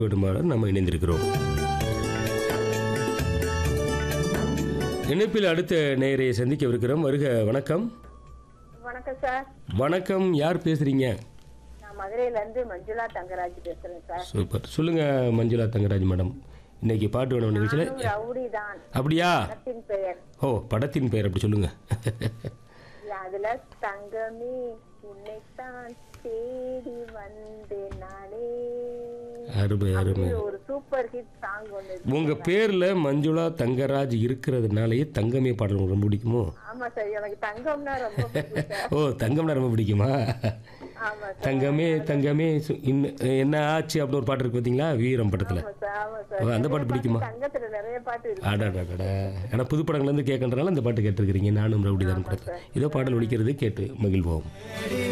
வேண்டுமாறு நம்ம இணைந்திருக்கிறோம் இணைப்பில் அடுத்த நேயரை சந்திக்கவிருக்கிறோம் வருக வணக்கம் வணக்கம் சார் வணக்கம் யார் பேசுறீங்க நான் மதுரையில இருந்து மஞ்சுளா தங்கராஜ் பேசுறேன் சார் சூப்பர் சொல்லுங்க மஞ்சுளா தங்கராஜ் மேடம் இன்னைக்கு பாட்டு வேணும் நிகழ்ச்சியில் நானும் ரவுடி தான் அப்படியா படத்தின் பெயர் ஓ படத்தின் பெயர் அப்படி சொல்லுங்க அதுல தங்கமே உன்னைத்தான் தேடி வந்து நானே அருமை அருமை இது ஒரு சூப்பர் ஹிட் சாங் ஒண்ணு இருக்கு. உங்க பேர்ல மஞ்சுளா தங்கராஜ் இருக்கிறதுனாலயே தங்கமே பாடல் உங்களுக்கு ரொம்ப பிடிக்குமோ ஆமா சார் எனக்கு தங்கம்னா ரொம்ப பிடிக்கும் சார் ஓ தங்கம்னா ரொம்ப பிடிக்குமா ஆமா சார் தங்கமே தங்கமே சு- இன்ன- என்ன ஆச்சு அப்படின்னு ஒரு பாட்டு இருக்கு பார்த்தீங்களா வீரம் படத்தில் ஆமா சார் ஆமா ஓ, சார் அந்த பாட்டு பிடிக்குமா தங்கத்துல நிறைய பாட்டு இருக்கு அடாடாடா ஏன்னா புது படங்கள்லேருந்து கேட்கறதுனால இந்த பாட்டு கேட்டிருக்கிறீங்க நானும் ரவுடி தான் படத்தில் ஏதோ பாடல் ஒழிக்கிறது கேட்டு மகிழ்வோம்